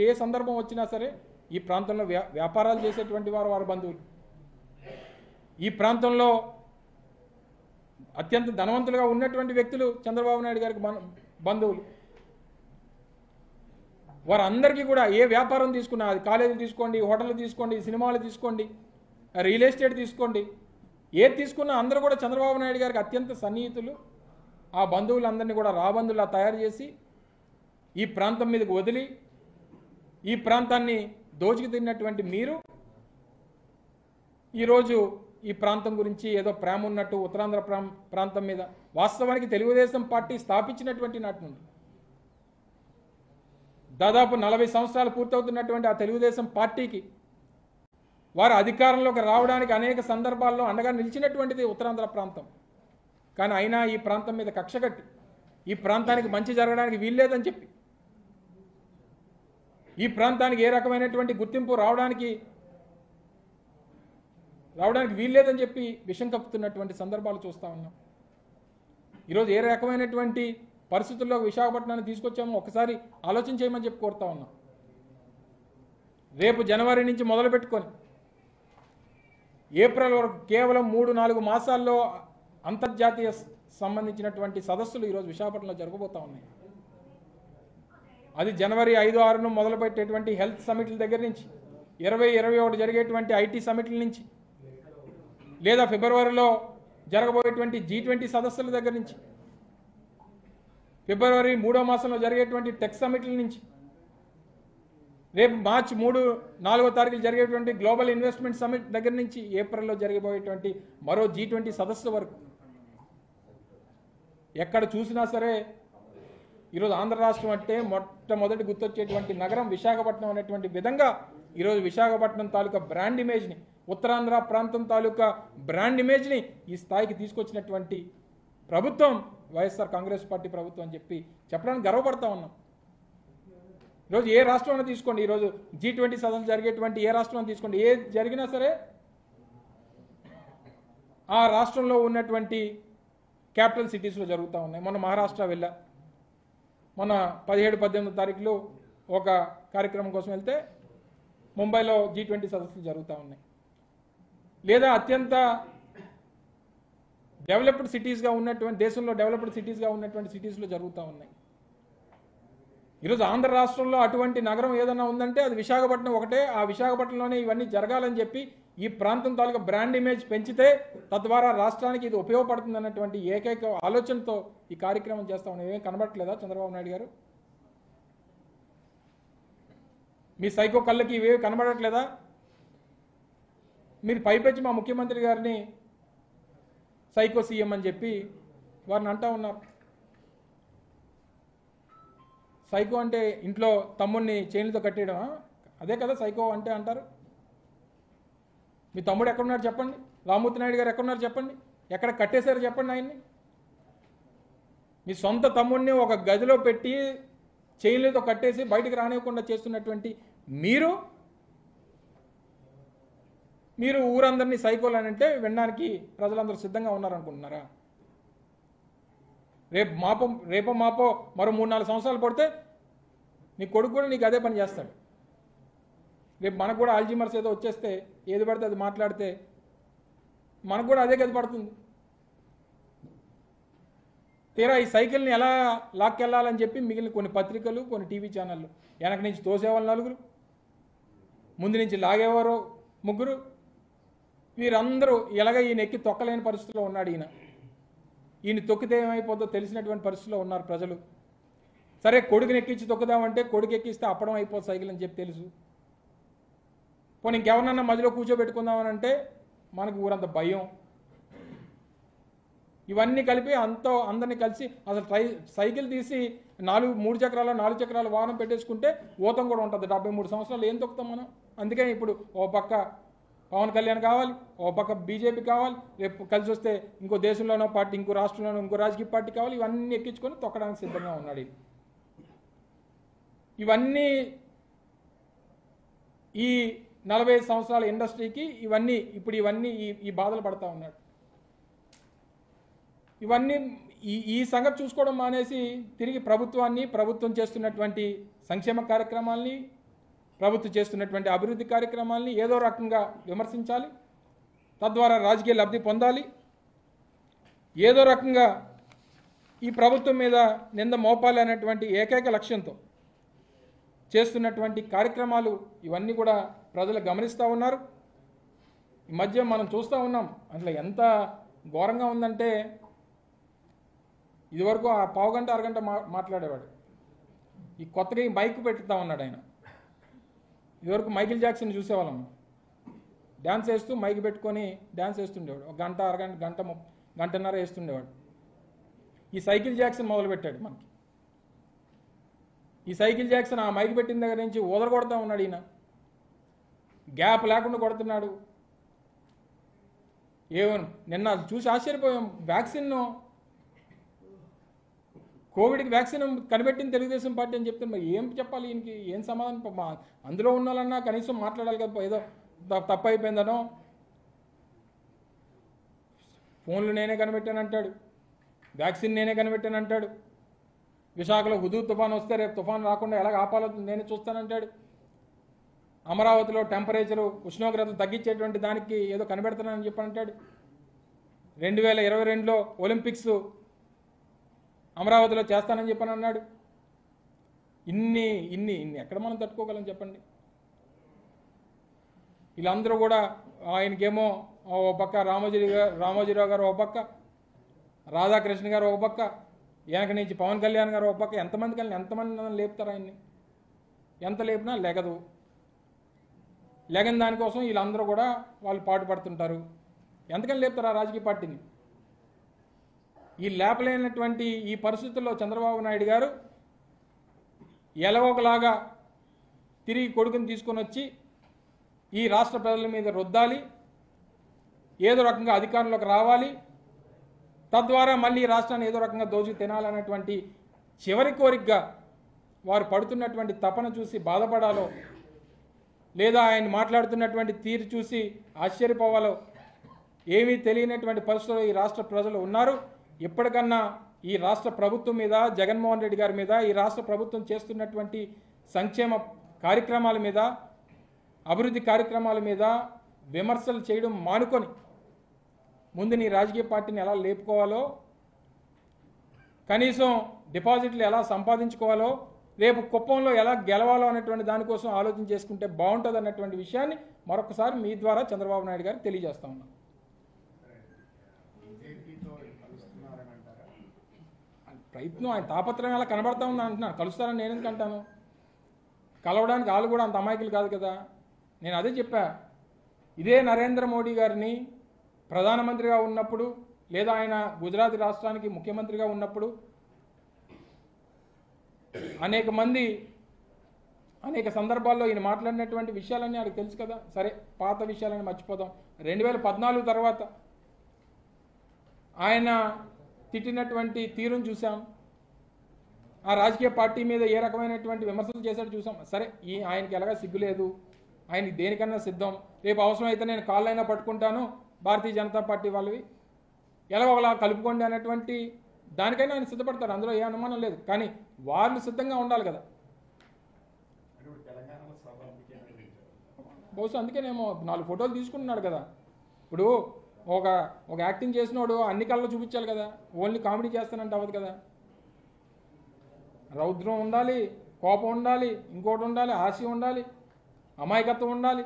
ఏ సందర్భం వచ్చినా సరే ఈ ప్రాంతంలో వ్యా వ్యాపారాలు చేసేటువంటి వారు వారి బంధువులు ఈ ప్రాంతంలో అత్యంత ధనవంతులుగా ఉన్నటువంటి వ్యక్తులు చంద్రబాబు నాయుడు గారికి మన బంధువులు వారందరికీ కూడా ఏ వ్యాపారం తీసుకున్నా అది కాలేజీలు తీసుకోండి హోటల్ తీసుకోండి సినిమాలు తీసుకోండి రియల్ ఎస్టేట్ తీసుకోండి ఏది తీసుకున్నా అందరూ కూడా చంద్రబాబు నాయుడు గారికి అత్యంత సన్నిహితులు ఆ బంధువులందరినీ కూడా రాబంధులా తయారు చేసి ఈ ప్రాంతం మీదకి వదిలి ఈ ప్రాంతాన్ని దోచుకు తిన్నటువంటి మీరు ఈరోజు ఈ ప్రాంతం గురించి ఏదో ప్రేమ ఉన్నట్టు ఉత్తరాంధ్ర ప్రాం ప్రాంతం మీద వాస్తవానికి తెలుగుదేశం పార్టీ స్థాపించినటువంటి నాటి నుండి దాదాపు నలభై సంవత్సరాలు పూర్తవుతున్నటువంటి ఆ తెలుగుదేశం పార్టీకి వారు అధికారంలోకి రావడానికి అనేక సందర్భాల్లో అండగా నిలిచినటువంటిది ఉత్తరాంధ్ర ప్రాంతం కానీ అయినా ఈ ప్రాంతం మీద కక్ష కట్టి ఈ ప్రాంతానికి మంచి జరగడానికి వీల్లేదని చెప్పి ఈ ప్రాంతానికి ఏ రకమైనటువంటి గుర్తింపు రావడానికి రావడానికి వీల్లేదని చెప్పి విషం కప్పుతున్నటువంటి సందర్భాలు చూస్తూ ఉన్నాం ఈరోజు ఏ రకమైనటువంటి పరిస్థితుల్లో విశాఖపట్నాన్ని తీసుకొచ్చామో ఒకసారి ఆలోచన చేయమని చెప్పి కోరుతా ఉన్నాం రేపు జనవరి నుంచి మొదలు పెట్టుకొని ఏప్రిల్ వరకు కేవలం మూడు నాలుగు మాసాల్లో అంతర్జాతీయ స- సంబంధించినటువంటి సదస్సులు ఈరోజు విశాఖపట్నంలో జరగబోతా ఉన్నాయి అది జనవరి ఐదు ఆరును మొదలుపెట్టేటువంటి హెల్త్ సమిట్ల దగ్గర నుంచి ఇరవై ఇరవై ఒకటి జరిగేటువంటి ఐటీ సమిట్ల నుంచి లేదా ఫిబ్రవరిలో జరగబోయేటువంటి జీ ట్వంటీ సదస్సుల దగ్గర నుంచి ఫిబ్రవరి మూడో మాసంలో జరిగేటువంటి టెక్ సమిట్ల నుంచి రేపు మార్చి మూడు నాలుగో తారీఖులు జరిగేటువంటి గ్లోబల్ ఇన్వెస్ట్మెంట్ సమిట్ దగ్గర నుంచి ఏప్రిల్లో జరగబోయేటువంటి మరో జీ ట్వంటీ సదస్సు వరకు ఎక్కడ చూసినా సరే ఈరోజు ఆంధ్ర రాష్ట్రం అంటే మొట్టమొదటి గుర్తొచ్చేటువంటి నగరం విశాఖపట్నం అనేటువంటి విధంగా ఈరోజు విశాఖపట్నం తాలూకా బ్రాండ్ ఇమేజ్ని ఉత్తరాంధ్ర ప్రాంతం తాలూకా బ్రాండ్ ఇమేజ్ని ఈ స్థాయికి తీసుకొచ్చినటువంటి ప్రభుత్వం వైఎస్ఆర్ కాంగ్రెస్ పార్టీ ప్రభుత్వం అని చెప్పి చెప్పడానికి గర్వపడతా ఉన్నాం ఈరోజు ఏ రాష్ట్రంలో తీసుకోండి ఈరోజు జీ ట్వంటీ సదస్సు జరిగేటువంటి ఏ రాష్ట్రంలో తీసుకోండి ఏ జరిగినా సరే ఆ రాష్ట్రంలో ఉన్నటువంటి క్యాపిటల్ సిటీస్లో జరుగుతూ ఉన్నాయి మొన్న మహారాష్ట్ర వెళ్ళా మొన్న పదిహేడు పద్దెనిమిది తారీఖులు ఒక కార్యక్రమం కోసం వెళ్తే ముంబైలో జీ ట్వంటీ సదస్సులు జరుగుతూ ఉన్నాయి లేదా అత్యంత డెవలప్డ్ సిటీస్గా ఉన్నటువంటి దేశంలో డెవలప్డ్ సిటీస్గా ఉన్నటువంటి సిటీస్లో జరుగుతూ ఉన్నాయి ఈరోజు ఆంధ్ర రాష్ట్రంలో అటువంటి నగరం ఏదైనా ఉందంటే అది విశాఖపట్నం ఒకటే ఆ విశాఖపట్నంలోనే ఇవన్నీ జరగాలని చెప్పి ఈ ప్రాంతం తాలూకా బ్రాండ్ ఇమేజ్ పెంచితే తద్వారా రాష్ట్రానికి ఇది ఉపయోగపడుతుంది అన్నటువంటి ఏకైక ఆలోచనతో ఈ కార్యక్రమం చేస్తా ఉన్నాం ఏమేం కనబడట్లేదా చంద్రబాబు నాయుడు గారు మీ సైకో కళ్ళకి ఇవేవి కనబడట్లేదా మీరు పైపెచ్చి మా ముఖ్యమంత్రి గారిని సైకో సీఎం అని చెప్పి వారిని అంటా ఉన్నారు సైకో అంటే ఇంట్లో తమ్ముడిని చైన్లతో కట్టేయడమా అదే కదా సైకో అంటే అంటారు మీ తమ్ముడు ఎక్కడున్నాడు చెప్పండి రామూర్తి నాయుడు గారు ఎక్కడున్నారు చెప్పండి ఎక్కడ కట్టేశారు చెప్పండి ఆయన్ని మీ సొంత తమ్ముడిని ఒక గదిలో పెట్టి చైన్లతో కట్టేసి బయటికి రానివ్వకుండా చేస్తున్నటువంటి మీరు మీరు ఊరందరినీ సైకోలు అని అంటే వినడానికి ప్రజలందరూ సిద్ధంగా ఉన్నారనుకుంటున్నారా రేపు మాపో రేపో మాపో మరో మూడు నాలుగు సంవత్సరాలు పడితే నీ కొడుకు కూడా నీకు అదే పని చేస్తాడు రేపు మనకు కూడా ఆల్జీమర్స్ ఏదో వచ్చేస్తే ఏది పడితే అది మాట్లాడితే మనకు కూడా అదే గది పడుతుంది తీరా ఈ సైకిల్ని ఎలా లాక్కెళ్ళాలని చెప్పి మిగిలిన కొన్ని పత్రికలు కొన్ని టీవీ ఛానళ్ళు వెనక నుంచి తోసేవాళ్ళు నలుగురు ముందు నుంచి లాగేవారు ముగ్గురు వీరందరూ ఎలాగ ఈయన ఎక్కి తొక్కలేని పరిస్థితిలో ఉన్నాడు ఈయన ఈయన తొక్కితే ఏమైపోతుందో తెలిసినటువంటి పరిస్థితిలో ఉన్నారు ప్రజలు సరే కొడుకుని ఎక్కించి తొక్కుదామంటే కొడుకు ఎక్కిస్తే అప్పడం అయిపోతుంది సైకిల్ అని చెప్పి తెలుసు పోనీ ఇంకెవరినన్నా మధ్యలో కూర్చోబెట్టుకుందామని అంటే మనకు ఊరంత భయం ఇవన్నీ కలిపి అంతో అందరినీ కలిసి అసలు ట్రై సైకిల్ తీసి నాలుగు మూడు చక్రాల నాలుగు చక్రాల వాహనం పెట్టేసుకుంటే ఊతం కూడా ఉంటుంది డెబ్బై మూడు సంవత్సరాలు ఏం తొక్కుతాం మనం అందుకే ఇప్పుడు ఓ పక్క పవన్ కళ్యాణ్ కావాలి ఓ పక్క బీజేపీ కావాలి రేపు కలిసి వస్తే ఇంకో దేశంలోనో పార్టీ ఇంకో రాష్ట్రంలోనో ఇంకో రాజకీయ పార్టీ కావాలి ఇవన్నీ ఎక్కించుకొని తొక్కడానికి సిద్ధంగా ఉన్నాడు ఈయన. ఇవన్నీ ఈ నలభై ఐదు సంవత్సరాల ఇండస్ట్రీకి ఇవన్నీ ఇప్పుడు ఇవన్నీ ఈ ఈ బాధలు పడతా ఉన్నాడు ఇవన్నీ ఈ ఈ సంగతి చూసుకోవడం మానేసి తిరిగి ప్రభుత్వాన్ని ప్రభుత్వం చేస్తున్నటువంటి సంక్షేమ కార్యక్రమాల్ని ప్రభుత్వం చేస్తున్నటువంటి అభివృద్ధి కార్యక్రమాల్ని ఏదో రకంగా విమర్శించాలి తద్వారా రాజకీయ లబ్ధి పొందాలి ఏదో రకంగా ఈ ప్రభుత్వం మీద నింద మోపాలి అనేటువంటి ఏకైక లక్ష్యంతో చేస్తున్నటువంటి కార్యక్రమాలు ఇవన్నీ కూడా ప్రజలు గమనిస్తూ ఉన్నారు ఈ మధ్య మనం చూస్తూ ఉన్నాం అసలు ఎంత ఘోరంగా ఉందంటే ఇదివరకు ఆ పావుగంట అరగంట మా మాట్లాడేవాడు ఈ కొత్తగా ఈ మైక్ పెట్టుతా ఉన్నాడు ఆయన ఇదివరకు మైకిల్ జాక్సన్ చూసేవాళ్ళం డ్యాన్స్ వేస్తూ మైక్ పెట్టుకొని డ్యాన్స్ వేస్తుండేవాడు ఒక గంట అరగంట గంట ము- గంటన్నర వేస్తుండేవాడు ఈ సైకిల్ జాక్సన్ మొదలుపెట్టాడు మనకి ఈ సైకిల్ జాక్సన్ ఆ మైక్ పెట్టిన దగ్గర నుంచి ఊదర కొడతా ఉన్నాడు ఈయన గ్యాప్ లేకుండా కొడుతున్నాడు ఏమో నిన్న అది చూసి ఆశ్చర్యపోయాం వ్యాక్సిన్ కోవిడ్కి వ్యాక్సిన్ కనిపెట్టింది తెలుగుదేశం పార్టీ అని చెప్తే మరి ఏం చెప్పాలి ఈయనకి ఏం సమాధానం ప- మా- అందులో ఉన్న వాళ్ళన్నా కనీసం మాట్లాడాలి కదా ఏదో త- తప్పు అయిపోయిందనో ఫోన్లు నేనే కనిపెట్టాను అంటాడు వ్యాక్సిన్ నేనే కనిపెట్టాను అంటాడు విశాఖలో హుదూ తుఫాన్ వస్తే రేపు తుఫాన్ రాకుండా ఎలా ఆపాలో నేనే చూస్తానంటాడు అమరావతిలో టెంపరేచరు ఉష్ణోగ్రతలు తగ్గించేటువంటి దానికి ఏదో కనిపెడతానని చెప్పి అంటాడు రెండు వేల ఇరవై రెండులో ఒలింపిక్స్ అమరావతిలో చేస్తానని చెప్పని అన్నాడు ఇన్ని ఇన్ని ఇన్ని ఎక్కడ మనం తట్టుకోగలం చెప్పండి వీళ్ళందరూ కూడా ఆయనకేమో ఓ పక్క రామోజీ గారు రామోజీరావు గారు ఒక పక్క రాధాకృష్ణ గారు ఒక పక్క వెనక నుంచి పవన్ కళ్యాణ్ గారు ఒక పక్క ఎంతమంది కలిసి ఎంతమంది లేపుతారు ఆయన్ని ఎంత లేపినా లెగదు లెగని దానికోసం వీళ్ళందరూ కూడా వాళ్ళు పాటు పడుతుంటారు ఎంతకని లేపుతారు ఆ రాజకీయ పార్టీని ఈ లేపలేనటువంటి ఈ పరిస్థితుల్లో చంద్రబాబు నాయుడు గారు ఎలవొకలాగా తిరిగి కొడుకుని తీసుకొని వచ్చి ఈ రాష్ట్ర ప్రజల మీద రుద్దాలి ఏదో రకంగా అధికారంలోకి రావాలి తద్వారా మళ్ళీ ఈ రాష్ట్రాన్ని ఏదో రకంగా దోచి తినాలనేటువంటి చివరి కోరికగా వారు పడుతున్నటువంటి తపన చూసి బాధపడాలో లేదా ఆయన మాట్లాడుతున్నటువంటి తీరు చూసి ఆశ్చర్యపోవాలో ఏమీ తెలియనటువంటి పరిస్థితుల్లో ఈ రాష్ట్ర ప్రజలు ఉన్నారు ఇప్పటికన్నా ఈ రాష్ట్ర ప్రభుత్వం మీద జగన్మోహన్ రెడ్డి గారి మీద ఈ రాష్ట్ర ప్రభుత్వం చేస్తున్నటువంటి సంక్షేమ కార్యక్రమాల మీద అభివృద్ధి కార్యక్రమాల మీద విమర్శలు చేయడం మానుకొని ముందు నీ రాజకీయ పార్టీని ఎలా లేపుకోవాలో కనీసం డిపాజిట్లు ఎలా సంపాదించుకోవాలో రేపు కుప్పంలో ఎలా గెలవాలో అనేటువంటి దానికోసం ఆలోచన చేసుకుంటే బాగుంటుంది అన్నటువంటి విషయాన్ని మరొకసారి మీ ద్వారా చంద్రబాబు నాయుడు గారికి తెలియజేస్తా ఉన్నాం బీజేపీతో కలుస్తున్నారని అంటారా ప్రయత్నం ఆయన తాపత్రయం ఎలా కనబడతా ఉంది అంటున్నాను కలుస్తారని నేను ఎందుకు అంటాను కలవడానికి వాళ్ళు కూడా అంత అమాయకులు కాదు కదా నేను అదే చెప్పా ఇదే నరేంద్ర మోడీ గారిని ప్రధానమంత్రిగా ఉన్నప్పుడు లేదా ఆయన గుజరాత్ రాష్ట్రానికి ముఖ్యమంత్రిగా ఉన్నప్పుడు అనేక మంది అనేక సందర్భాల్లో ఈయన మాట్లాడినటువంటి విషయాలన్నీ ఆయనకు తెలుసు కదా సరే పాత విషయాలని మర్చిపోదాం రెండు వేల పద్నాలుగు తర్వాత ఆయన తిట్టినటువంటి తీరును చూసాం ఆ రాజకీయ పార్టీ మీద ఏ రకమైనటువంటి విమర్శలు చేశాడు చూసాం సరే ఈ ఆయనకి ఎలాగా సిగ్గు లేదు ఆయనకి దేనికన్నా సిద్ధం రేపు అవసరమైతే నేను కాళ్ళైనా పట్టుకుంటాను భారతీయ జనతా పార్టీ వాళ్ళవి ఎలాగో ఒకలా కలుపుకోండి అనేటువంటి దానికైనా ఆయన సిద్ధపడతారు అందులో ఏ అనుమానం లేదు కానీ వాళ్ళు సిద్ధంగా ఉండాలి కదా అంటే ఇప్పుడు తెలంగాణలో సభ అందుకే నిర్వహించారు. బహుశా అందుకేనేమో నాలుగు ఫోటోలు తీసుకుంటున్నాడు కదా ఇప్పుడు ఒక ఒక యాక్టింగ్ చేసినోడు అన్ని కళ్ళు చూపించాలి కదా ఓన్లీ కామెడీ చేస్తానంటే అవ్వదు కదా రౌద్రం ఉండాలి కోపం ఉండాలి ఇంకోటి ఉండాలి ఆశ ఉండాలి అమాయకత్వం ఉండాలి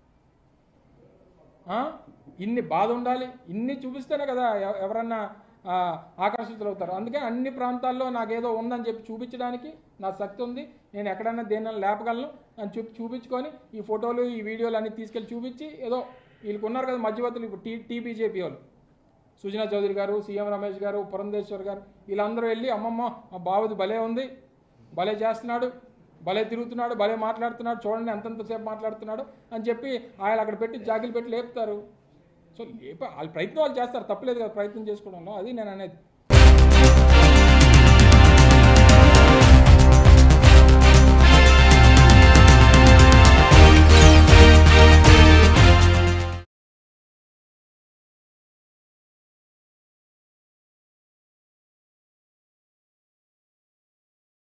ఆ? ఇన్ని బాధ ఉండాలి ఇన్ని చూపిస్తేనే కదా ఎవ- ఎవరన్నా ఆ, ఆకర్షితులు అవుతారు అందుకే అన్ని ప్రాంతాల్లో నాకేదో ఉందని చెప్పి చూపించడానికి నా శక్తి ఉంది నేను ఎక్కడన్నా దేన్నైనా లేపగలను అని చూపి చూపించుకొని ఈ ఫోటోలు ఈ వీడియోలు అన్ని తీసుకెళ్ళి చూపించి ఏదో వీళ్ళకి ఉన్నారు కదా మధ్యవర్తులు ఇప్పుడు టీ టీబీజేపీ వాళ్ళు సుజనా చౌదరి గారు సీఎం రమేష్ గారు పురంధేశ్వర్ గారు వీళ్ళందరూ వెళ్ళి అమ్మమ్మ మా బావది భలే ఉంది భలే చేస్తున్నాడు భలే తిరుగుతున్నాడు భలే మాట్లాడుతున్నాడు చూడండి ఎంతెంతసేపు మాట్లాడుతున్నాడు అని చెప్పి ఆయన అక్కడ పెట్టి జాకిలు పెట్టి లేపుతారు సో లేప వాళ్ళ ప్రయత్నం వాళ్ళు చేస్తారు తప్పలేదు కదా ప్రయత్నం చేసుకోవడంలో అది నేను అనేది